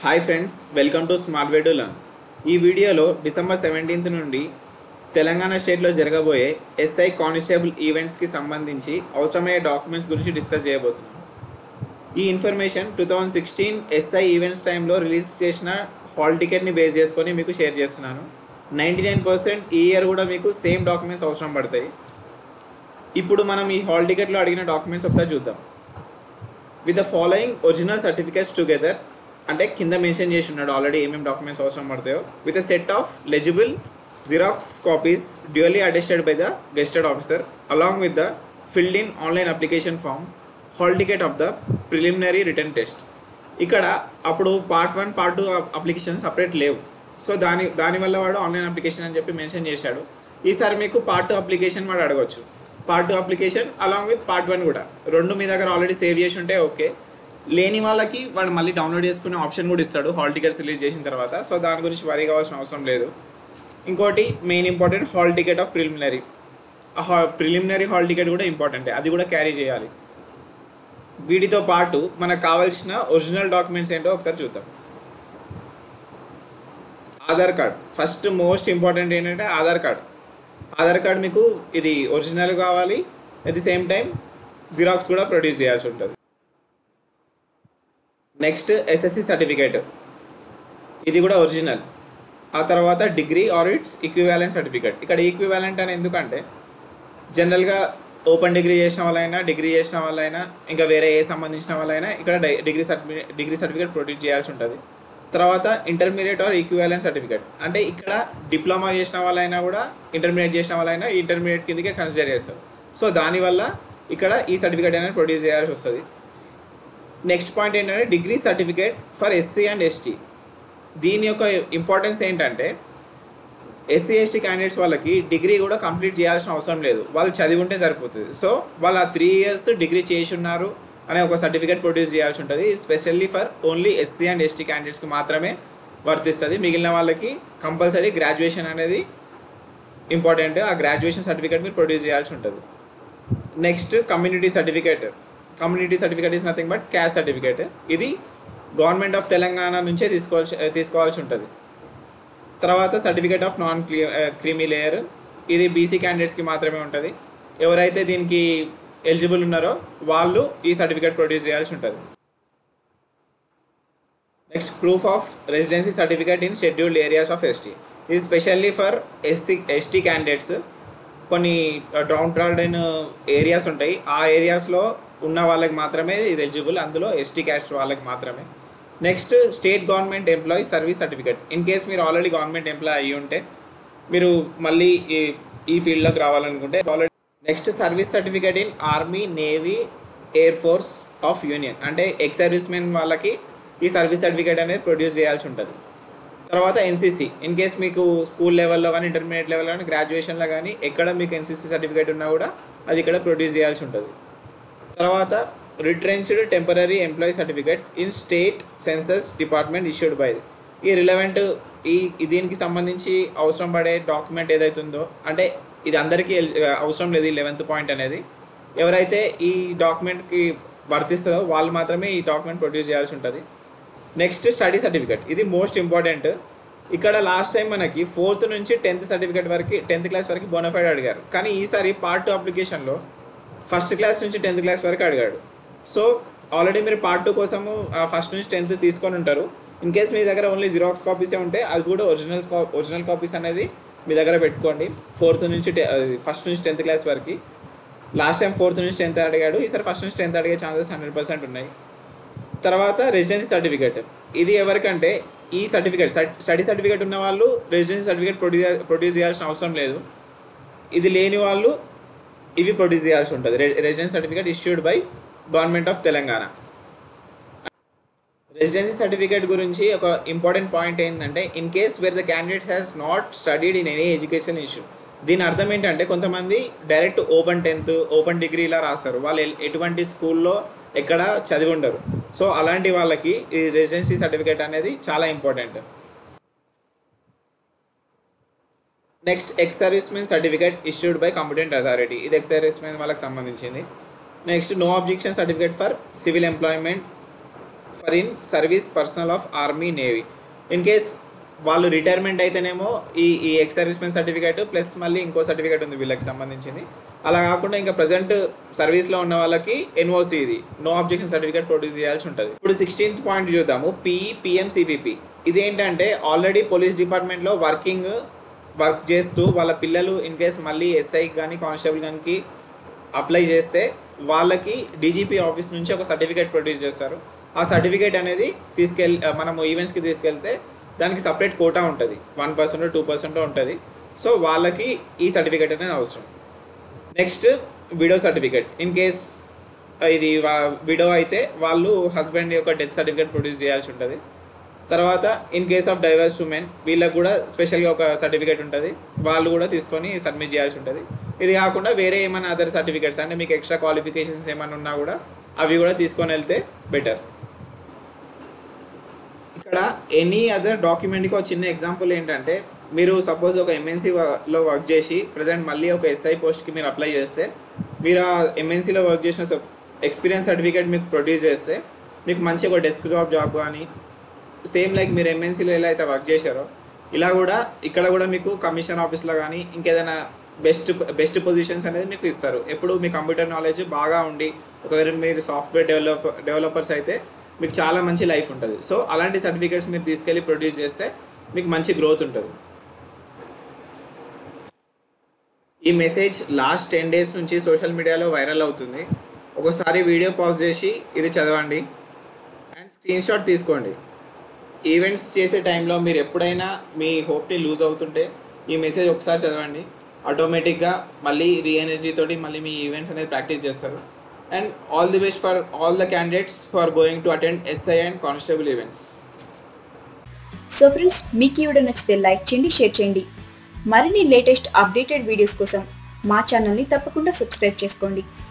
hi friends welcome to smart way to learn ఈ వీడియోలో December seventeenth నుండి తెలంగాణ స్టేట్లో జరగబోయే ఎస్ఐ కానిస్టేబుల్ ఈవెంట్స్కి సంబంధించి అవసరమయ్యే డాక్యుమెంట్స్ గురించి డిస్కస్ చేయబోతున్నాం ఈ information two thousand sixteen SI events టైంలో రిలీజ్ చేసిన హాల్ టికెట్ని బేస్ చేసుకొని మీకు షేర్ చేస్తున్నాను నైంటీ నైన్ పర్సెంట్ ఈ ఇయర్ కూడా మీకు సేమ్ డాక్యుమెంట్స్ అవసరం పడతాయి ఇప్పుడు మనం ఈ హాల్ టికెట్లో అడిగిన డాక్యుమెంట్స్ ఒకసారి చూద్దాం with the following original certificates together అంటే కింద మెన్షన్ చేసి ఉన్నాడు ఆల్రెడీ ఏమేమి డాక్యుమెంట్స్ అవసరం పడతాయో with a set of legible xerox copies duly attested by the gazetted officer along with the filled in online application form hall ticket of the preliminary written test ఇక్కడ అప్పుడు part one part two application separate లేవు so దాని దానివల్ల వాడు online application అని చెప్పి mention చేశాడు ఈసారి మీకు పార్ట్ టూ అప్లికేషన్ వాడు అడగవచ్చు part two application along with part one కూడా రెండు మీ దగ్గర ఆల్రెడీ సేవ్ చేసి ఉంటే ఓకే లేని వాళ్ళకి వాడు మళ్ళీ డౌన్లోడ్ చేసుకునే ఆప్షన్ కూడా ఇస్తాడు హాల్ టికెట్స్ రిలీజ్ చేసిన తర్వాత సో దాని గురించి వరీ కావాల్సిన అవసరం లేదు ఇంకోటి main important hall ticket of preliminary ఆ హా ప్రిలిమినరీ హాల్ టికెట్ కూడా ఇంపార్టెంటే అది కూడా క్యారీ చేయాలి వీటితో పాటు మనకు కావాల్సిన ఒరిజినల్ డాక్యుమెంట్స్ ఏంటో ఒకసారి చూద్దాం Aadhaar card first most important ఏంటంటే ఆధార్ కార్డ్ ఆధార్ కార్డ్ మీకు ఇది ఒరిజినల్ కావాలి at the same time xerox కూడా ప్రొడ్యూస్ చేయాల్సి ఉంటుంది నెక్స్ట్ ఎస్ఎస్సి సర్టిఫికేట్ ఇది కూడా ఒరిజినల్ ఆ తర్వాత degree or its equivalent certificate ఇక్కడ ఈక్వివాలెంట్ అని ఎందుకంటే జనరల్గా ఓపెన్ డిగ్రీ చేసిన వాళ్ళైనా డిగ్రీ చేసిన వాళ్ళైనా ఇంకా వేరే ఏ సంబంధించిన వాళ్ళైనా ఇక్కడ డై- degree certificate degree certificate produce చేయాల్సి ఉంటుంది తర్వాత ఇంటర్మీడియట్ ఆర్ ఈక్వివాలెంట్ సర్టిఫికేట్ అంటే ఇక్కడ డిప్లొమా చేసిన వాళ్ళైనా కూడా ఇంటర్మీడియట్ చేసిన వాళ్ళైనా ఈ ఇంటర్మీడియట్ కిందకే కన్సిడర్ చేస్తారు సో దానివల్ల ఇక్కడ ఈ సర్టిఫికేట్ అనేది ప్రొడ్యూస్ చేయాల్సి వస్తుంది నెక్స్ట్ పాయింట్ ఏంటంటే degree certificate for SC and ST దీని యొక్క ఇంపార్టెన్స్ ఏంటంటే ఎస్సీ ఎస్టీ క్యాండిడేట్స్ వాళ్ళకి డిగ్రీ కూడా కంప్లీట్ చేయాల్సిన అవసరం లేదు వాళ్ళు చదివి ఉంటే సరిపోతుంది సో వాళ్ళు ఆ త్రీ ఇయర్స్ డిగ్రీ చేసి ఉన్నారు అనే ఒక సర్టిఫికేట్ ప్రొడ్యూస్ చేయాల్సి ఉంటుంది specially for only SC and ST క్యాండిడేట్స్కి మాత్రమే వర్తిస్తుంది మిగిలిన వాళ్ళకి కంపల్సరీ గ్రాడ్యుయేషన్ అనేది ఇంపార్టెంట్ ఆ గ్రాడ్యుయేషన్ సర్టిఫికేట్ మీరు ప్రొడ్యూస్ చేయాల్సి ఉంటుంది next community certificate community certificate is nothing but caste certificate ఇది గవర్నమెంట్ ఆఫ్ తెలంగాణ నుంచే తీసుకోవాల్సి తీసుకోవాల్సి ఉంటుంది తర్వాత certificate of non creamy layer ఇది బీసీ క్యాండిడేట్స్కి మాత్రమే ఉంటుంది ఎవరైతే దీనికి ఎలిజిబుల్ ఉన్నారో వాళ్ళు ఈ సర్టిఫికేట్ ప్రొడ్యూస్ చేయాల్సి ఉంటుంది next proof of residency certificate in scheduled areas of ST ఇది specially for SC ST candidates కొన్ని డౌన్ ట్రాడెన్ ఏరియాస్ ఉంటాయి ఆ ఏరియాస్లో ఉన్న వాళ్ళకి మాత్రమే ఇది ఎలిజిబుల్ అందులో ఎస్టీ క్యాస్ట్ వాళ్ళకి మాత్రమే next state government employee service certificate in case మీరు ఆల్రెడీ గవర్నమెంట్ ఎంప్లాయ్ అయ్యి ఉంటే మీరు మళ్ళీ ఈ ఈ ఫీల్డ్లోకి రావాలనుకుంటే already next service certificate in army navy air force of union అంటే ఎక్స్ సర్వీస్ మెన్ వాళ్ళకి ఈ సర్వీస్ సర్టిఫికేట్ అనేది ప్రొడ్యూస్ చేయాల్సి ఉంటుంది తర్వాత ఎన్సీసీ ఇన్ కేస్ మీకు స్కూల్ లెవెల్లో కానీ ఇంటర్మీడియట్ లెవెల్లో కానీ గ్రాడ్యుయేషన్లో కానీ ఎక్కడ మీకు ఎన్సీసీ సర్టిఫికేట్ ఉన్నా కూడా అది ఇక్కడ ప్రొడ్యూస్ చేయాల్సి ఉంటుంది తర్వాత retrenched temporary employee certificate in state census department issued by ఈ రిలవెంట్ ఈ ఈ దీనికి సంబంధించి అవసరం పడే డాక్యుమెంట్ ఏదైతుందో అంటే ఇది అందరికీ ఎల్- అవసరం లేదు ఈ లెవెంత్ పాయింట్ అనేది ఎవరైతే ఈ డాక్యుమెంట్కి వర్తిస్తుందో వాళ్ళు మాత్రమే ఈ డాక్యుమెంట్ ప్రొడ్యూస్ చేయాల్సి ఉంటుంది నెక్స్ట్ స్టడీ సర్టిఫికేట్ ఇది మోస్ట్ ఇంపార్టెంట్ ఇక్కడ లాస్ట్ టైం మనకి ఫోర్త్ నుంచి టెన్త్ సర్టిఫికేట్ వరకు టెన్త్ క్లాస్ వరకు బోనఫైడ్ అడిగారు కానీ ఈసారి పార్ట్ టూ అప్లికేషన్లో ఫస్ట్ క్లాస్ నుంచి టెన్త్ క్లాస్ వరకు అడిగాడు సో ఆల్రెడీ మీరు పార్ట్ టూ కోసము ఫస్ట్ నుంచి టెన్త్ తీసుకొని ఉంటారు ఇన్ కేస్ మీ దగ్గర ఓన్లీ జిరాక్స్ కాపీసే ఉంటే అది కూడా ఒరిజినల్ ఒరిజినల్ కాపీస్ అనేది మీ దగ్గర పెట్టుకోండి ఫోర్త్ నుంచి ఫస్ట్ నుంచి టెన్త్ క్లాస్ వరకు లాస్ట్ టైం ఫోర్త్ నుంచి టెన్త్ అడిగాడు ఈసారి ఫస్ట్ నుంచి టెన్త్ అడిగే ఛాన్సెస్ హండ్రెడ్ పర్సెంట్ ఉన్నాయి తర్వాత రెసిడెన్సీ సర్టిఫికేట్ ఇది ఎవరికంటే ఈ సర్టిఫికేట్ స్టడీ సర్టిఫికేట్ ఉన్న వాళ్ళు రెసిడెన్సీ సర్టిఫికేట్ ప్రొడ్యూస్ ప్రొడ్యూస్ చేయాల్సిన అవసరం లేదు ఇది లేని వాళ్ళు ఇవి ప్రొడ్యూస్ చేయాల్సి ఉంటుంది residency certificate issued by government of Telangana residency certificate గురించి ఒక ఇంపార్టెంట్ పాయింట్ ఏంటంటే in case where the candidates has not studied in any education issue దీని అర్థం ఏంటంటే కొంతమంది direct open tenth open degree ఇలా రాస్తారు వాళ్ళు ఎల్- ఎటువంటి స్కూల్లో ఎక్కడ చదివి ఉండరు సో అలాంటి వాళ్ళకి ఈ రెసిడెన్సీ సర్టిఫికేట్ అనేది చాలా important next ex servicemen certificate issued by competent authority ఇది ఎక్స్ సర్వీస్ మెన్ వాళ్ళకి సంబంధించింది next no objection certificate for civil employment for in service personnel of army navy in case వాళ్ళు retirement అయితేనేమో ఈ ఈ ex servicemen certificate plus మళ్ళీ ఇంకో certificate ఉంది వీళ్ళకి సంబంధించింది అలా కాకుండా ఇంకా ప్రజెంట్ సర్వీస్లో ఉన్న వాళ్ళకి ఎన్ఓసి ఇది నో అబ్జెక్షన్ సర్టిఫికేట్ ప్రొడ్యూస్ చేయాల్సి ఉంటుంది ఇప్పుడు సిక్స్టీన్త్ పాయింట్ చూద్దాము పిఈ పిఎం సిపిపి ఇది ఏంటంటే ఆల్రెడీ పోలీస్ డిపార్ట్మెంట్లో వర్కింగ్ వర్క్ చేస్తూ వాళ్ళ పిల్లలు ఇన్ కేస్ మళ్ళీ ఎస్ఐ కానీ కానిస్టేబుల్ కానీ అప్లై చేస్తే వాళ్ళకి డీజీపీ ఆఫీస్ నుంచి ఒక సర్టిఫికేట్ ప్రొడ్యూస్ చేస్తారు ఆ సర్టిఫికేట్ అనేది తీసుకెళ్ మనము ఈవెంట్స్కి తీసుకెళ్తే దానికి సపరేట్ కోటా ఉంటుంది వన్ పర్సెంట్ టూ పర్సెంట్ ఉంటుంది సో వాళ్ళకి ఈ సర్టిఫికేట్ అనేది అవసరం next widow certificate in case ఇది విడో అయితే వాళ్ళు హస్బెండ్ యొక్క డెత్ సర్టిఫికేట్ ప్రొడ్యూస్ చేయాల్సి ఉంటుంది తర్వాత in case of divorce women వీళ్ళకి కూడా స్పెషల్గా ఒక సర్టిఫికేట్ ఉంటుంది వాళ్ళు కూడా తీసుకొని సబ్మిట్ చేయాల్సి ఉంటుంది ఇది కాకుండా వేరే ఏమైనా అదర్ సర్టిఫికేట్స్ అంటే మీకు ఎక్స్ట్రా క్వాలిఫికేషన్స్ ఏమైనా ఉన్నా కూడా అవి కూడా తీసుకొని వెళ్తే బెటర్ ఇక్కడ ఎనీ అదర్ డాక్యుమెంట్కి ఒక చిన్న ఎగ్జాంపుల్ ఏంటంటే మీరు సపోజ్ ఒక ఎంఎన్సీలో వర్క్ చేసి ప్రజెంట్ మళ్ళీ ఒక ఎస్ఐ పోస్ట్కి మీరు అప్లై చేస్తే మీరు ఆ ఎంఎన్సీలో వర్క్ చేసిన ఎక్స్పీరియన్స్ సర్టిఫికేట్ మీకు ప్రొడ్యూస్ చేస్తే మీకు మంచి ఒక డెస్క్ జాబ్ జాబ్ కానీ సేమ్ లైక్ మీరు ఎంఎన్సీలో ఎలా అయితే వర్క్ చేశారో ఇలా కూడా ఇక్కడ కూడా మీకు కమిషన్ ఆఫీస్లో కానీ ఇంకేదైనా బెస్ట్ బెస్ట్ పొజిషన్స్ అనేది మీకు ఇస్తారు ఎప్పుడు మీ కంప్యూటర్ నాలెడ్జ్ బాగా ఉండి ఒకవేళ మీరు సాఫ్ట్వేర్ డెవలప్ డెవలపర్స్ అయితే మీకు చాలా మంచి లైఫ్ ఉంటుంది సో అలాంటి సర్టిఫికేట్స్ మీరు తీసుకెళ్ళి ప్రొడ్యూస్ చేస్తే మీకు మంచి గ్రోత్ ఉంటుంది ఈ మెసేజ్ లాస్ట్ టెన్ డేస్ నుంచి సోషల్ మీడియాలో వైరల్ అవుతుంది ఒకసారి వీడియో పాజ్ చేసి ఇది చదవండి అండ్ స్క్రీన్ షాట్ తీసుకోండి ఈవెంట్స్ చేసే టైంలో మీరు ఎప్పుడైనా మీ హోప్ని లూజ్ అవుతుంటే ఈ మెసేజ్ ఒకసారి చదవండి ఆటోమేటిక్గా మళ్ళీ రీ ఎనర్జీ తోటి మళ్ళీ మీ ఈవెంట్స్ అనేది ప్రాక్టీస్ చేస్తారు and all the best for all the candidates for going to attend SI and constable events so friends మీకు ఈ వీడియో నచ్చితే లైక్ చేయండి షేర్ చేయండి మరిన్ని లేటెస్ట్ అప్డేటెడ్ వీడియోస్ కోసం మా ఛానల్ని తప్పకుండా సబ్స్క్రైబ్ చేసుకోండి